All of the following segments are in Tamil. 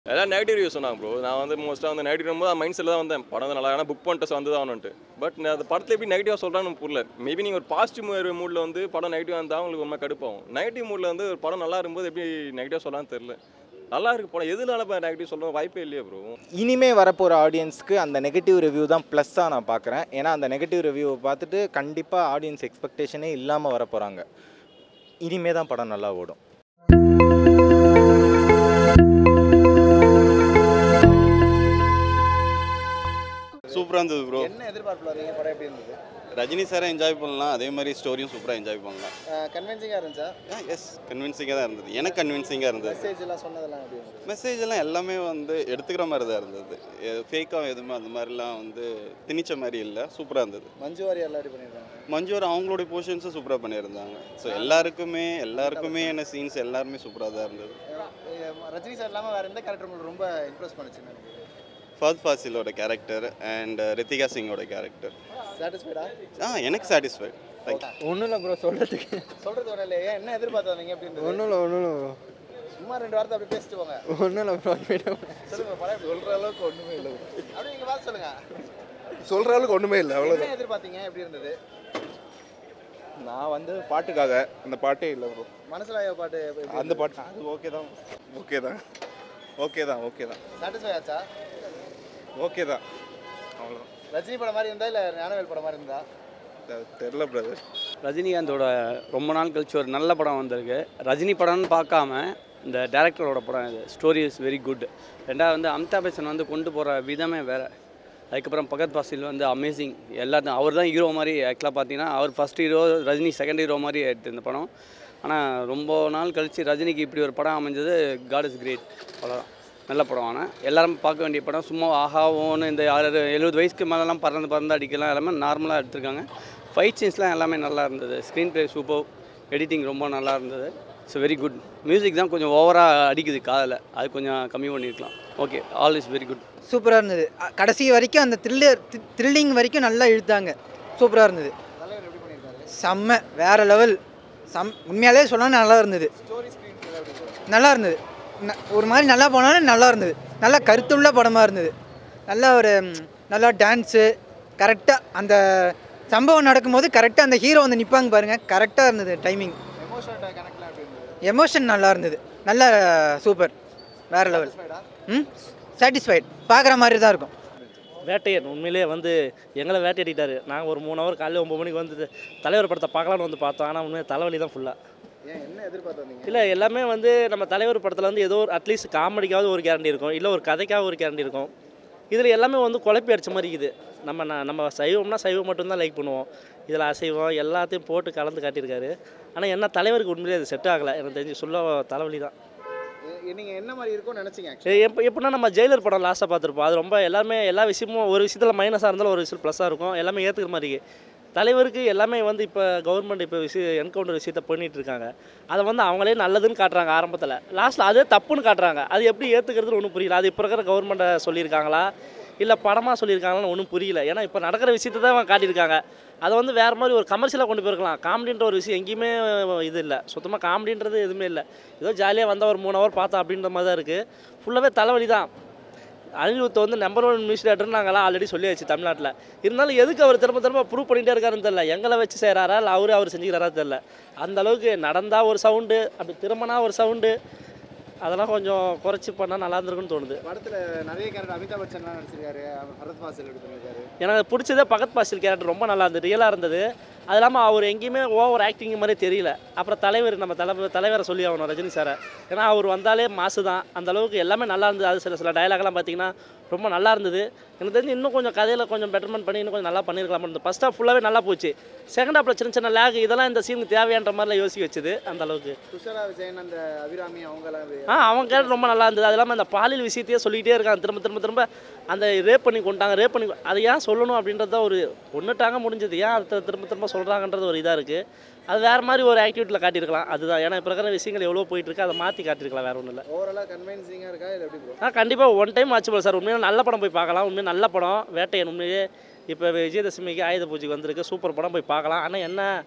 எல்லாம் நெகட்டிவ் ரிவ்யூ சொன்னாங்க ப்ரோ நான் வந்து மோஸ்ட்டாக வந்து நெகட்டிவ் ரொம்ப மைண்ட் செட்டில் தான் வந்தேன் படம் வந்து நல்லா ஆனால் புக் பண்ணிட்டு வந்து தான் ஆகணுன்ட்டு பட் நான் அந்த படத்தில் எப்படி நெகட்டிவாக சொல்கிறான்னு புரியல மேபி நீங்கள் ஒரு பாசிட்டிவ் மூடில் வந்து படம் நெகட்டிவாக இருந்தால் உங்களுக்கு ரொம்ப கடுப்பாகும் நெகட்டிவ் மூடில் வந்து ஒரு படம் நல்லா இருக்கும்போது எப்படி நெகட்டிவாக சொல்லலாம்னு தெரில நல்லா இருக்கு படம் எதுனால இப்போ நெகட்டிவ் சொல்ல வாய்ப்பே இல்லையே ப்ரோ இனிமே வரப்போகிற ஆடியன்ஸ்க்கு அந்த நெகட்டிவ் ரிவ்யூ தான் ப்ளஸ்ஸாக நான் பார்க்குறேன் ஏன்னா அந்த நெகட்டிவ் ரிவ்யூவை பார்த்துட்டு கண்டிப்பாக ஆடியன்ஸ் எக்ஸ்பெக்டேஷனே இல்லாமல் வர போகிறாங்க இனிமே தான் படம் நல்லா ஓடும் சூப்பராக இருந்தது ப்ரோ என்ன எதிர்பார்ப்பில் வந்தீங்க படம் எப்படி இருந்தது ரஜினி சாரை என்ஜாய் பண்ணலாம் அதே மாதிரி ஸ்டோரியும் சூப்பராக என்ஜாய் பண்ணலாம் கன்வின்சிங்காக இருந்துச்சா எஸ் கன்வின்சிங்காக தான் இருந்தது எனக்கு கன்வின்சிங்காக இருந்தது மெசேஜ் எல்லாம் சொன்னதெல்லாம் எப்படி இருந்தது மெசேஜ் எல்லாம் எல்லாமே வந்து எடுத்துக்கிற மாதிரி தான் இருந்தது ஃபேக்காக எதுவுமே அந்த மாதிரிலாம் வந்து திணிச்ச மாதிரி இல்லை சூப்பராக இருந்தது மஞ்சு வாரியர் எல்லாம் எப்படி பண்ணியிருக்காங்க மஞ்சுவர் அவங்களுடைய போர்ஷன்ஸும் சூப்பராக பண்ணியிருந்தாங்க ஸோ எல்லாருக்குமே எல்லாருக்குமே என்ன சீன்ஸ் எல்லாருமே சூப்பராக தான் இருந்தது அஹ் ரஜினி சார் இல்லாமல் வேறு எந்த கேரக்டர் உங்களுக்கு ரொம்ப இம்ப்ரெஸ் பண்ணுச்சுன்னு நினைக்கிறீங்க ஃபர்த் ஃபாசிலோட கேரக்டர் அண்ட் ரித்திகா சிங்கோட கேரக்டர் சாட்டிஸ்ஃபைடா ஆ எனக்கு சாட்டிஸ்ஃபைட் தேங்க்யூ ஒன்றும் இல்லை ப்ரோ சொல்கிறதுக்கு சொல்கிறது ஒன்றும் இல்லை ஏன் என்ன எதிர்பார்த்து வந்தீங்க எப்படி இருந்தது ஒன்றும் இல்லை ஒன்றும் இல்லை சும்மா ரெண்டு வாரத்தை அப்படி பேசிட்டு போங்க ஒன்றும் இல்லை ப்ரோ சொல்லுங்க படம் சொல்கிற அளவுக்கு ஒன்றுமே இல்லை அப்படி நீங்கள் பார்த்து சொல்லுங்க சொல்கிற அளவுக்கு ஒன்றுமே இல்லை அவ்வளோதான் என்ன எதிர்பார்த்தீங்க எப்படி இருந்தது நான் வந்து பாட்டுக்காக அந்த பாட்டே இல்லை ப்ரோ மனசில் பாட்டு எப்படி அந்த பாட்டு அது ஓகே தான் ஓகே தான் ஓகே தான் ஓகே தான் சாட்டிஸ்ஃபை ஆச்சா ஓகே தான் அவ்வளோதான் ரஜினி படம் மாதிரி இருந்தா இல்லை ஞானவேல் படம் மாதிரி இருந்தா தெ- தெரில பிரதர் ரஜினிகாந்தோட ரொம்ப நாள் கழிச்சு ஒரு நல்ல படம் வந்திருக்கு ரஜினி படம்னு பார்க்காம இந்த டேரக்டரோட படம் இது ஸ்டோரி இஸ் வெரி குட் ரெண்டாவது வந்து அமிதாப் பச்சன் வந்து கொண்டு போகிற விதமே வேறு அதுக்கப்புறம் பகத் பாசில் வந்து அமேசிங் எல்லாத்தையும் அவர் தான் ஹீரோ மாதிரி ஆக்சுவலாக பார்த்தீங்கன்னா அவர் first hero Rajini second hero மாதிரி எடுத்து இந்த படம் ஆனால் ரொம்ப நாள் கழித்து ரஜினிக்கு இப்படி ஒரு படம் அமைஞ்சது காட் இஸ் கிரேட் அவ்வளோதான் நல்ல படம் ஆனால் எல்லாரும் பார்க்க வேண்டிய படம் சும்மா ஆஹா ஓன்னு இந்த ஆறு எழுபது வயசுக்கு மேலெலாம் பறந்து பறந்து அடிக்கலாம் எல்லாமே நார்மலாக எடுத்திருக்காங்க ஃபைட் சீன்ஸ்லாம் எல்லாமே நல்லா இருந்தது ஸ்க்ரீன் ப்ளே சூப்பர் எடிட்டிங் ரொம்ப நல்லா இருந்தது ஸோ வெரி குட் மியூசிக் தான் கொஞ்சம் ஓவராக அடிக்குது காதில் அது கொஞ்சம் கம்மி பண்ணியிருக்கலாம் okay all is very good சூப்பராக இருந்தது அ- கடைசி வரைக்கும் அந்த த்ரில்லர் த்ரில்லிங் வரைக்கும் நல்லா இழுத்தாங்க சூப்பராக இருந்தது தலைவர் எப்படி பண்ணியிருக்காரு செம்ம வேற லெவல் சம் உண்மையாலே சொல்லணும் நல்லா இருந்தது ஸ்டோரி ஸ்க்ரீன் எப்படி இருந்தது நல்லா இருந்தது ந- ஒரு மாதிரி நல்லா போனாலும் நல்லா இருந்தது நல்லா கருத்துள்ள படமாக இருந்தது நல்லா ஒரு ம், நல்லா டான்ஸு கரெக்டாக அந்த சம்பவம் நடக்கும்போது கரெக்டாக அந்த ஹீரோ வந்து நிற்பாங்க பாருங்கள் கரெக்டாக இருந்தது டைமிங் எமோஷனல் கனெக்ட்லாம் எப்படி இருந்தது எமோஷன் நல்லா இருந்தது நல்லா சூப்பர் வேற லெவல் சாட்டிஸ்ஃபைடா ம் சாட்டிஸ்ஃபைட் பார்க்குற மாதிரி தான் இருக்கும் வேட்டையன் உண்மையிலேயே வந்து எங்களை வேட்டையாடிட்டாரு நாங்கள் ஒரு மூணு ஹவர் காலையில் ஒம்பது மணிக்கு வந்து தலைவர் படத்தை பார்க்கலான்னு வந்து பார்த்தோம் ஆனால் உண்மையாக தலைவலி தான் ஃபுல்லாக ஏன் என்ன எதிர்பார்த்து வந்தீங்க இல்லை எல்லாமே வந்து நம்ம தலைவர் படத்தில் வந்து ஏதோ ஒரு அட்லீஸ்ட் காமெடிக்காவது ஒரு கேரண்டி இருக்கும் இல்லை ஒரு கதைக்காக ஒரு கேரண்டி இருக்கும் இதில் எல்லாமே வந்து குழப்பி அடிச்ச மாதிரி இருக்குது நம்ம ந- நம்ம சைவம்னா சைவம் மட்டும்தான் லைக் பண்ணுவோம் இதில் அசைவம் எல்லாத்தையும் போட்டு கலந்து காட்டியிருக்காரு ஆனால் என்ன தலைவருக்கு உண்மையிலே அது செட் ஆகலை எனக்கு தெரிஞ்சு சொல்ல தலைவலி தான் எ- நீங்க என்ன மாதிரி இருக்கும்னு நினைச்சீங்க actually? எ- எப்ப எப்படின்னா நம்ம ஜெயிலர் படம் லாஸ்ட்டாக பார்த்துருப்போம் அது ரொம்ப எல்லாமே எல்லா விஷயமும் ஒரு விஷயத்தில் மைனஸாக இருந்தாலும் ஒரு விஷயம் ப்ளஸ்ஸாக இருக்கும் எல்லாமே ஏற்றுக்கிற மாதிரி இருக்கு. தலைவருக்கு எல்லாமே வந்து இப்போ கவர்மெண்ட் இப்போ விஷயம் என்கவுண்டர் விஷயத்த பண்ணிட்டு இருக்காங்க அதை வந்து அவங்களே நல்லதுன்னு காட்டுறாங்க ஆரம்பத்தில் லாஸ்ட்டில் அதே தப்புன்னு காட்டுறாங்க அது எப்படி ஏற்றுக்கிறதுன்னு ஒன்றும் புரியல அது இப்போ இருக்கிற கவர்மெண்ட்டை சொல்லியிருக்காங்களா இல்லை படமாக சொல்லியிருக்காங்களான்னு ஒன்றும் புரியல ஏன்னா இப்போ நடக்கிற விஷயத்தை தான் காட்டியிருக்காங்க அதை வந்து வேறு மாதிரி ஒரு கமர்ஷியலாக கொண்டு போயிருக்கலாம் காமெடின்ற ஒரு விஷயம் எங்கேயுமே இது இல்லை சுத்தமாக காமெடின்றது எதுவுமே இல்லை ஏதோ ஜாலியாக வந்தால் ஒரு மூணு ஹவர் பார்த்தா அப்படின்ற மாதிரி தான் இருக்குது ஃபுல்லாகவே தலைவலி தான் அனிருத் வந்து நம்பர் ஒன் மியூசிக் டேரக்டர்னு நாங்களாம் ஆல்ரெடி சொல்லியாச்சு தமிழ்நாட்டில் இருந்தாலும் எதுக்கு அவர் திரும்ப திரும்ப ப்ரூவ் பண்ணிகிட்டே இருக்காருன்னு தெரியல எங்களை வச்சு செய்கிறாரா இல்லை அவரு அவர் செஞ்சுக்கிறாரா தெரியல அந்த அளவுக்கு நடந்தால் ஒரு சவுண்டு அப்படி திரும்பினா ஒரு சவுண்டு அதெல்லாம் கொஞ்சம் குறைச்சி பண்ணால் நல்லா இருந்திருக்குன்னு தோணுது படத்துல நிறைய கேரக்டர் அமிதாப் பச்சன்லாம் நடிச்சிருக்காரு அவர் பரத் பாசில் எப்படி பண்ணியிருக்காரு எனக்கு பிடிச்சதே பகத் பாசில் கேரக்டர் ரொம்ப நல்லா இருந்தது ரியலாக இருந்தது அது இல்லாமல் அவர் எங்கேயுமே ஓவர் ஆக்டிங் மாதிரி தெரியல அப்புறம் தலைவர் நம்ம தலைவர் தலைவரை சொல்லி ஆகணும் ரஜினி சாரை ஏன்னா அவர் வந்தாலே மாசு தான் அந்த அளவுக்கு எல்லாமே நல்லா இருந்தது அது சில சில டயலாக்லாம் பார்த்தீங்கன்னா ரொம்ப நல்லா இருந்தது எனக்கு தெரிஞ்சு இன்னும் கொஞ்சம் கதையில் கொஞ்சம் பெட்டர்மெண்ட் பண்ணி இன்னும் கொஞ்சம் நல்லா பண்ணியிருக்கலாம் இருந்தது ஃபஸ்ட் ஹாஃப் ஃபுல்லாகவே நல்லா போச்சு செகண்ட் ஹாஃபில் சின்ன சின்ன லேக் இதெல்லாம் இந்த சீனுக்கு தேவையான்ற மாதிரிலாம் யோசிக்க வச்சுது அந்த அளவுக்கு துஷாரா விஜயன் அந்த அபிராமி அவங்கலாம் எப்படி- ஆ அவன் கேரக்டர் ரொம்ப நல்லா இருந்தது அது இல்லாமல் அந்த பாலியல் விஷயத்தையே சொல்லிகிட்டே இருக்கான் திரும்ப திரும்ப திரும்ப அந்த ரேப் பண்ணி கொண்டாங்க ரேப் பண்ணி அதை ஏன் சொல்லணும் அப்படின்றது தான் ஒரு ஒன்றுட்டாங்க முடிஞ்சது ஏன் அதை திரும்ப திரும்ப சொல்கிறாங்கன்றது ஒரு இதாக இருக்குது அது வேறு மாதிரி ஒரு ஆக்டிவிட்டியில் காட்டியிருக்கலாம் அதுதான் ஏன்னா இப்போ இருக்கிற விஷயங்கள் எவ்வளோ போயிட்டு இருக்கு அதை மாற்றி காட்டியிருக்கலாம் வேறு ஒன்றும் இல்லை ஓவராலாக கன்வின்சிங்காக இருக்கா இல்லை எப்படி ப்ரோ ஆ கண்டிப்பாக ஒன் டைம் வாட்சபிள் சார் உண்மையாக நல்ல படம் போய் பார்க்கலாம் உண்மையாக நல்ல படம் வேட்டையன் உண்மையே இப்போ விஜயதசமிக்கு ஆயுத பூஜைக்கு வந்திருக்கு சூப்பர் படம் போய் பார்க்கலாம் ஆனால் என்ன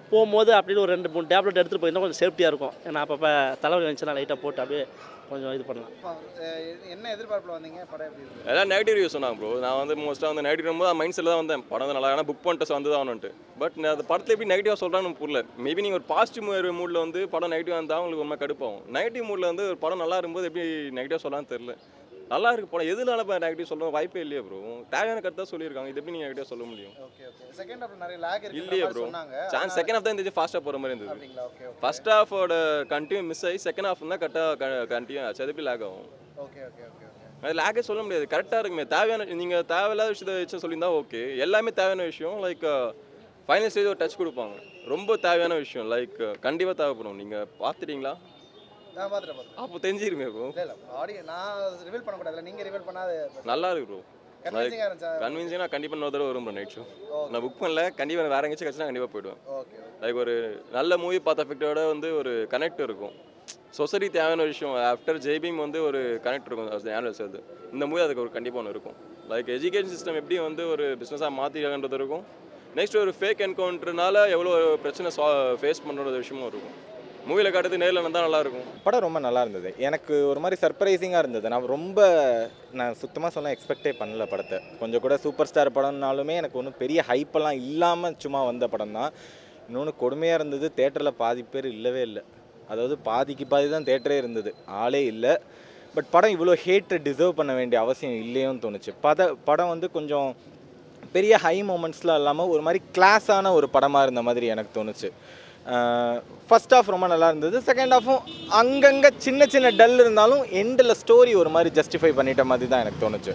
போகும்போது அப்படின்னு ஒரு ரெண்டு மூணு டேப்லெட் எடுத்துகிட்டு போயிருந்தா கொஞ்சம் சேஃப்டியாக இருக்கும் ஏன்னா அப்பப்போ தலைவலி வந்துச்சுன்னா லைட்டாக போட்டு அப்படியே கொஞ்சம் இது பண்ணலாம் இப்போ, அஹ், என்ன எதிர்பார்ப்பில் வந்தீங்க படம் எப்படி இருந்தது எல்லாம் நெகட்டிவ் ரிவ்யூ சொன்னாங்க ப்ரோ நான் வந்து மோஸ்ட்டாக வந்து நெகட்டிவ் ரொம்ப மைண்ட் செட்டில் தான் வந்தேன் படம் வந்து நல்லா ஏன்னா புக் பண்ணிட்டு வந்து தான் ஆகணுன்ட்டு பட் அந்த படத்தில் எப்படி நெகட்டிவாக சொல்கிறான்னு புரியல மேபி நீங்கள் ஒரு பாசிட்டிவ் மூடில் வந்து படம் நெகட்டிவாக இருந்தால் உங்களுக்கு ரொம்ப கடுப்பாகும் நெகட்டிவ் மூடில் வந்து ஒரு படம் நல்லா இருக்கும்போது எப்படி நெகட்டிவாக சொல்லலாம்னு தெரில நல்லா இருக்கு படம் எதுனால இப்போ நெகட்டிவ் சொல்ல வாய்ப்பே இல்லையே ப்ரோ தேவையான கருத்தாக சொல்லியிருக்காங்க இது எப்படி நீங்கள் நெகட்டிவாக சொல்ல முடியும் ஓகே ஓகே செகண்ட் ஹாஃப்ல நிறைய லேக் இருக்கு இல்லையே bro. சொன்னாங்க சான்ஸ் செகண்ட் ஹாஃப் தான் இருந்துச்சு ஃபாஸ்ட்டாக போகிற மாதிரி இருந்தது அப்படிங்களா ஓகே ஓகே ஃபர்ஸ்ட் ஹாஃபோட கண்டினியூ மிஸ் ஆகி செகண்ட் ஹாஃப் தான் கரெக்டாக கண்டினியூ ஆச்சு அது எப்படி லேக் ஆகும் ஓகே ஓகே ஓகே ஓகே அது லேக்கே சொல்ல முடியாது கரெக்டாக இருக்குமே தேவையான நீங்கள் தேவையில்லாத விஷயத்தை வச்சு சொல்லியிருந்தா ஓகே எல்லாமே தேவையான விஷயம் லைக் ஃபைனல் ஸ்டேஜ் ஒரு டச் கொடுப்பாங்க ரொம்ப தேவையான விஷயம் லைக் கண்டிப்பாக தேவைப்படும் நீங்கள் பார்த்துட்டீங்களா நான் பார்த்துட்டு பார்த்துட்டு அப்போ தெரிஞ்சிருமே ப்ரோ இல்லை இல்லை ஆடியோ நான் ரிவீல் பண்ணக்கூடாதுல நீங்கள் ரிவீல் பண்ணாது நல்லா இருக்கு ப்ரோ கன்வின்சிங்காக இருந்துச்சா கன்வின்சிங்காக நான் கண்டிப்பாக இன்னொரு தடவை வரும் ப்ரோ நைட் ஷோ Okay. நான் புக் பண்ணல கண்டிப்பாக எனக்கு வேற எங்கேயாச்சும் கிடச்சினா கண்டிப்பாக போயிடுவேன் ஓகே ஓகே லைக் ஒரு நல்ல மூவி பார்த்த எஃபெக்டோட வந்து ஒரு கனெக்ட் இருக்கும் சொசைட்டி தேவையான விஷயம் ஆஃப்டர் ஜெய்பீம் வந்து ஒரு கனெக்ட் இருக்கும் ஆனுவல்ஸ் அது இந்த மூவி அதுக்கு ஒரு கண்டிப்பாக ஒன்று இருக்கும் லைக் எஜுகேஷன் சிஸ்டம் எப்படி வந்து ஒரு பிஸ்னஸாக மாற்றிருக்காங்கன்றது இருக்கும் நெக்ஸ்ட் ஒரு ஃபேக் என்கவுண்டர்னால எவ்வளோ பிரச்சனை ஃபேஸ் பண்ணுற விஷயமும் இருக்கும் மூவியில் காட்டுறது நேரில் வந்தால் நல்லாயிருக்கும் படம் ரொம்ப நல்லா இருந்தது எனக்கு ஒரு மாதிரி சர்ப்ரைசிங்காக இருந்தது நான் ரொம்ப நான் சுத்தமாக சொல்ல எக்ஸ்பெக்டே பண்ணல படத்தை கொஞ்சம் கூட சூப்பர் ஸ்டார் படம்னாலுமே எனக்கு ஒன்றும் பெரிய ஹைப்பெல்லாம் இல்லாமல் சும்மா வந்த படம் தான் இன்னொன்று கொடுமையாக இருந்தது தேட்டரில் பாதி பேர் இல்லவே இல்லை அதாவது பாதிக்கு பாதி தான் தேட்டரே இருந்தது ஆளே இல்லை பட் படம் இவ்வளோ ஹேட்டை டிசர்வ் பண்ண வேண்டிய அவசியம் இல்லையோன்னு தோணுச்சு பத படம் வந்து கொஞ்சம் பெரிய ஹை மூமெண்ட்ஸ்லாம் இல்லாமல் ஒரு மாதிரி கிளாஸான ஒரு படமாக இருந்த மாதிரி எனக்கு தோணுச்சு ஃபர்ஸ்ட் ஹாஃப் ரொம்ப நல்லா இருந்தது செகண்ட் ஹாஃபும் அங்கங்கே சின்ன சின்ன டல் இருந்தாலும் எண்டில் ஸ்டோரி ஒரு மாதிரி ஜஸ்டிஃபை பண்ணிட்ட மாதிரி தான் எனக்கு தோணுச்சு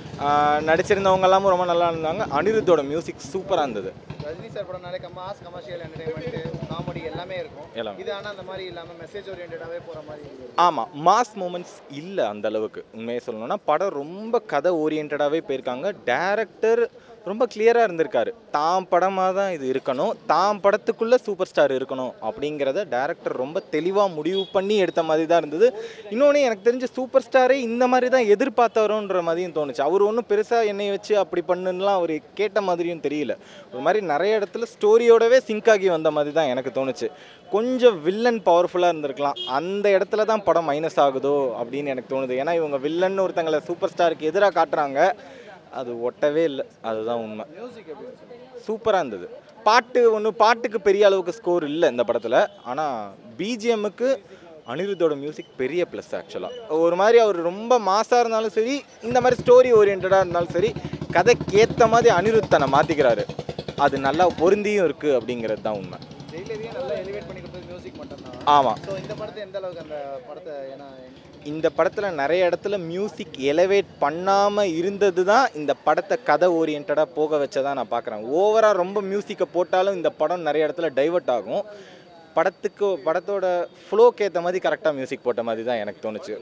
ஆஹ் நடிச்சிருந்தவங்க எல்லாமும் ரொம்ப நல்லா இருந்தாங்க அனிருத்தோட மியூசிக் சூப்பராக இருந்தது ரஜினி சார் படம்னாலே மாஸ் கமர்ஷியல் என்டர்டைன்மெண்ட் காமெடி எல்லாமே இருக்கும் எல்லாம். இது ஆனால் அந்த மாதிரி இல்லாமல் மெசேஜ் ஓரியன்டாகவே போகிற மாதிரி இருக்கு ஆமாம் மாஸ் மூமெண்ட்ஸ் இல்லை அந்த அளவுக்கு உண்மையை சொல்லணும்னா படம் ரொம்ப கதை ஓரியன்டாகவே போயிருக்காங்க டேரக்டர் ரொம்ப கிளியராக இருந்திருக்காரு தாம் படமாக தான் இது இருக்கணும் தாம் படத்துக்குள்ளே சூப்பர் ஸ்டார் இருக்கணும் அப்படிங்கிறத டேரக்டர் ரொம்ப தெளிவாக முடிவு பண்ணி எடுத்த மாதிரி தான் இருந்தது இன்னொன்று எனக்கு தெரிஞ்ச சூப்பர் ஸ்டாரே இந்த மாதிரி தான் எதிர்பார்த்தவரோன்ற மாதிரியும் தோணுச்சு அவர் ஒன்றும் பெருசாக என்னை வச்சு அப்படி பண்ணுன்னுலாம் அவர் கேட்ட மாதிரியும் தெரியல ஒரு மாதிரி நிறைய இடத்துல ஸ்டோரியோடவே சிங்க் ஆகி வந்த மாதிரி தான் எனக்கு தோணுச்சு கொஞ்சம் வில்லன் பவர்ஃபுல்லாக இருந்திருக்கலாம் அந்த இடத்துல தான் படம் மைனஸ் ஆகுதோ அப்படின்னு எனக்கு தோணுது ஏன்னா இவங்க வில்லன் ஒருத்தங்களை சூப்பர் ஸ்டாருக்கு எதிராக காட்டுறாங்க அது ஒட்டவே இல்லை அதுதான் உண்மை மியூசிக் எப்படி இருந்துச்சு சூப்பராக இருந்தது பாட்டு ஒன்று பாட்டுக்கு பெரிய அளவுக்கு ஸ்கோர் இல்லை இந்த படத்தில் ஆனால் பிஜிஎம்முக்கு அனிருத்தோட மியூசிக் பெரிய ப்ளஸ் ஆக்சுவலாக ஒரு மாதிரி அவர் ரொம்ப மாசாக இருந்தாலும் சரி இந்த மாதிரி ஸ்டோரி ஓரியன்டாக இருந்தாலும் சரி கதைக்கு ஏற்ற மாதிரி அனிருத்தனை மாற்றிக்கிறாரு அது நல்லா பொருந்தியும் இருக்குது அப்படிங்கிறது தான் உண்மை ஜெயிலரியே நல்லா எலிவேட் பண்ணி கொடுத்தது மியூசிக் மட்டும்தான் ஆமாம் ஸோ இந்த படத்தை எந்த அளவுக்கு அந்த படத்தை ஏன்னா இந்த படத்தில் நிறைய இடத்துல மியூசிக் எலவேட் பண்ணாமல் இருந்தது தான் இந்த படத்தை கதை ஓரியன்டாக போக வச்சதா நான் பார்க்குறேன் ஓவராக ரொம்ப மியூசிக்கை போட்டாலும் இந்த படம் நிறைய இடத்துல டைவர்ட் ஆகும் படத்துக்கு படத்தோட ஃப்ளோக்கு ஏற்ற மாதிரி கரெக்டாக மியூசிக் போட்ட மாதிரி தான் எனக்கு தோணுச்சு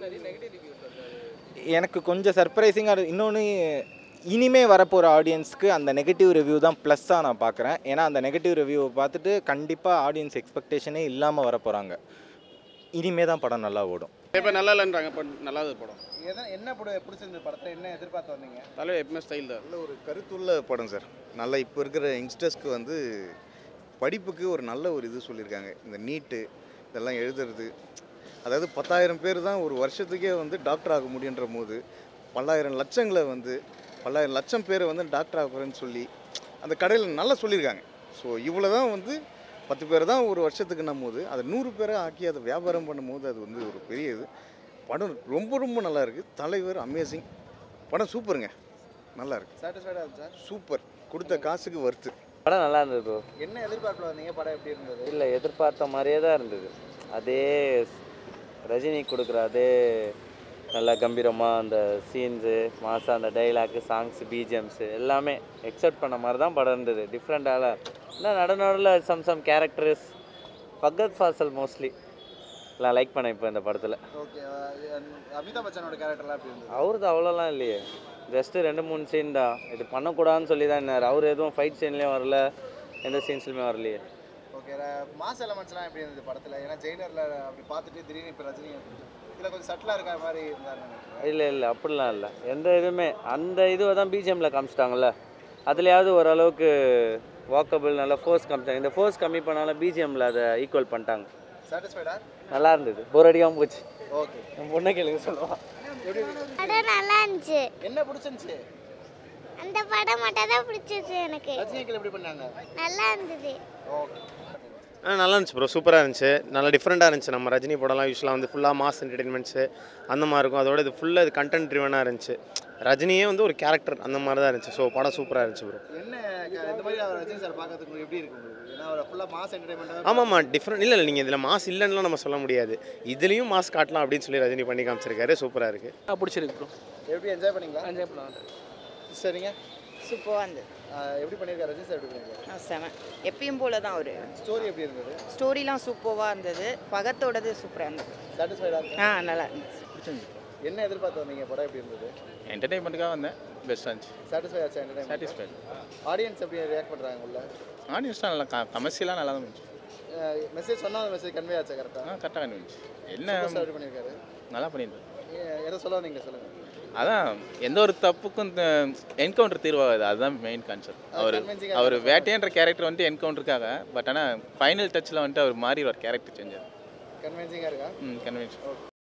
எனக்கு கொஞ்சம் சர்ப்ரைசிங்காக இன்னொன்று இனிமே வரப்போகிற ஆடியன்ஸ்க்கு அந்த நெகட்டிவ் ரிவ்யூ தான் ப்ளஸ்ஸாக நான் பார்க்குறேன் ஏன்னா அந்த நெகட்டிவ் ரிவ்யூவை பார்த்துட்டு கண்டிப்பாக ஆடியன்ஸ் எக்ஸ்பெக்டேஷனே இல்லாமல் வர போகிறாங்க இனிமே தான் படம் நல்லா ஓடும் இப்போ நல்லா இல்லைன்றாங்க பட் நல்லா இருக்குது படம் எதனா என்ன படம் பிடிச்சிருந்தது படத்தை என்ன எதிர்பார்த்து வந்தீங்க தலைவர் எப்பவுமே ஸ்டைல் தான் நல்ல ஒரு கருத்துள்ள படம் சார் நல்ல இப்போ இருக்கிற யங்ஸ்டர்ஸ்க்கு வந்து படிப்புக்கு ஒரு நல்ல ஒரு இது சொல்லியிருக்காங்க இந்த நீட்டு இதெல்லாம் எழுதுறது அதாவது பத்தாயிரம் பேர் தான் ஒரு வருஷத்துக்கே வந்து டாக்டர் ஆக முடியுன்ற போது பல்லாயிரம் லட்சங்களை வந்து பல்லாயிரம் லட்சம் பேரை வந்து டாக்டர் ஆகுறேன்னு சொல்லி அந்த கடையில் நல்லா சொல்லியிருக்காங்க ஸோ இவ்வளோ தான் வந்து பத்து பேர் தான் ஒரு வருஷத்துக்கு போது அதை நூறு பேரை ஆக்கி அதை வியாபாரம் பண்ணும்போது அது வந்து ஒரு பெரிய இது படம் ரொம்ப ரொம்ப நல்லா இருக்குது தலைவர் அமேசிங் படம் சூப்பருங்க நல்லா இருக்கு சாட்டிஸ்ஃபைடாக இருந்துச்சா சூப்பர் கொடுத்த காசுக்கு வர்த்து படம் நல்லா இருந்தது ப்ரோ என்ன எதிர்பார்ப்பில் வந்தீங்க படம் எப்படி இருந்தது இல்லை எதிர்பார்த்த மாதிரியே தான் இருந்தது அதே ரஜினி கொடுக்குற அதே நல்லா கம்பீரமாக அந்த சீன்ஸு மாதம் அந்த டைலாக்கு சாங்ஸு பிஜிஎம்ஸு எல்லாமே எக்ஸப்ட் பண்ண மாதிரி தான் படம் இருந்தது டிஃப்ரெண்ட்டால என்ன நடு நடுவில் some some characters Fahadh Faasil mostly நான் லைக் பண்ணேன் இப்போ இந்த படத்தில் ஓகே அமிதாப் பச்சனோட கேரக்டர்லாம் எப்படி இருந்தது அவரது அவ்வளோலாம் இல்லையே ஜஸ்ட்டு ரெண்டு மூணு சீன் தான் இது பண்ணக்கூடாதுன்னு சொல்லி தான் இருந்தார் அவர் எதுவும் ஃபைட் சீன்லேயும் வரல எந்த சீன்ஸ்லையுமே வரலையே ஓகே மாஸ் எலமெண்ட்ஸ்லாம் எப்படி இருந்தது படத்தில் ஏன்னா ஜெயிலரில் அப்படி பார்த்துட்டு திடீர்னு இப்போ ரஜினி இதில் கொஞ்சம் சட்டிலாக இருக்கிற மாதிரி இருந்தார் இல்லை இல்லை அப்படிலாம் இல்லை எந்த இதுவுமே அந்த இதுவை தான் பிஜிஎம்மில் காமிச்சிட்டாங்கல்ல அதுலேயாவது ஓரளவுக்கு வாக்கபிள் நல்லா ஃபோர்ஸ் காமிச்சாங்க இந்த ஃபோர்ஸ் கம்மி பண்ணாலும் பிஜிஎம்மில் அதை ஈக்குவல் பண்ணிட்டாங்க சாட்டிஸ்ஃபைடா நல்லா இருந்தது போர் அடிக்காமல் போச்சு ஓகே என் பொண்ணை கேளுங்க சொல்லுவான் எப்படி இருக்கு? படம் நல்லா இருந்துச்சு என்ன பிடிச்சிருந்துச்சு அந்த படம் மட்டும் தான் பிடிச்சிச்சு எனக்கு ரஜினி அங்கிள் எப்படி பண்ணாங்க நல்லா இருந்தது ஓகே ஆ நல்லா இருந்துச்சு ப்ரோ சூப்பராக இருந்துச்சு நல்லா டிஃப்ரெண்ட்டாக இருந்துச்சு நம்ம ரஜினி படம்லாம் யூஸ்வலாக வந்து ஃபுல்லாக மாஸ் என்டர்டெயின்மெண்ட்ஸு அந்த மாதிரி இருக்கும் அதோட இது ஃபுல்லாக இது கண்டென்ட் ட்ரிவனாக இருந்துச்சு ரஜினியே வந்து ஒரு கேரக்டர் அந்த மாதிரி தான் இருந்துச்சு ஸோ படம் சூப்பராக இருந்துச்சு ப்ரோ என்ன க- இந்த மாதிரி அவர் ரஜினி சார் பார்க்கறதுக்கு உங்களுக்கு எப்படி இருக்கு உங்களுக்கு ஏன்னா அவர் ஃபுல்லாக மாஸ் என்டர்டைன்மெண்ட் ஆமாம்மா டிஃப்ரெண்ட் இல்லை இல்லை நீங்கள் இதில் மாஸ் இல்லைன்னுலாம் நம்ம சொல்ல முடியாது இதுலேயும் மாஸ் காட்டலாம் அப்படின்னு சொல்லி ரஜினி பண்ணி காமிச்சிருக்காரு சூப்பராக இருக்குது பிடிச்சிருக்கு ப்ரோ எப்படி என்ஜாய் பண்ணீங்களா என்ஜாய் பண்ணலாம் சரிங்க சூப்பராக இருந்தது எப்படி பண்ணியிருக்காரு ரஜினி சார் எப்படி பண்ணியிருக்காரு ஆ, செம எப்பயும் போல தான் ஒரு ஸ்டோரி எப்படி இருந்தது ஸ்டோரிலாம் சூப்பராக இருந்தது பகத்தோடது சூப்பராக இருந்தது சாட்டிஸ்ஃபைடாக ஆ இருக்கு நல்லா இருந்துச்சு என்ன எதிர்பார்த்து வந்தீங்க படம் எப்படி இருந்தது என்டர்டைன்மெண்ட்டுக்காக வந்தேன் பெஸ்ட்டாக இருந்துச்சு சாட்டிஸ்ஃபை ஆச்சு என்டர்டைன்மெண்ட் சாட்டிஸ்ஃபைட் ஆடியன்ஸ் எப்படி ரியாக்ட் பண்ணுறாங்க உள்ள ஆடியன்ஸ்லாம் நல்லா க கமர்ஷியலாக நல்லா தான் இருந்துச்சு மெசேஜ் சொன்ன மெசேஜ் கன்வே ஆச்சா கரெக்டாக ஆ கரெக்டாக கண்டுபிடிச்சு என்ன என்ன எப்படி பண்ணியிருக்காரு நல்லா பண்ணியிருந்தேன் ஏ- எதை சொல்ல வந்தீங்க சொல்லுங்கள் அதான் எந்த ஒரு தப்புக்கும் என்கவுண்டர் தீர்வாகுது அதுதான் மெயின் கான்செப்ட் அவர் convincing-ஆ அவர் இருக்கு. வேட்டையன்ற கேரக்டர் வந்துட்டு என்கவுண்டருக்காக பட் ஆனால் ஃபைனல் டச்சில் வந்துட்டு அவர் மாறி ஒரு கேரக்டர் செஞ்சார் கன்வின்சிங்காக இருக்கா ம் கன்வின்ஸ்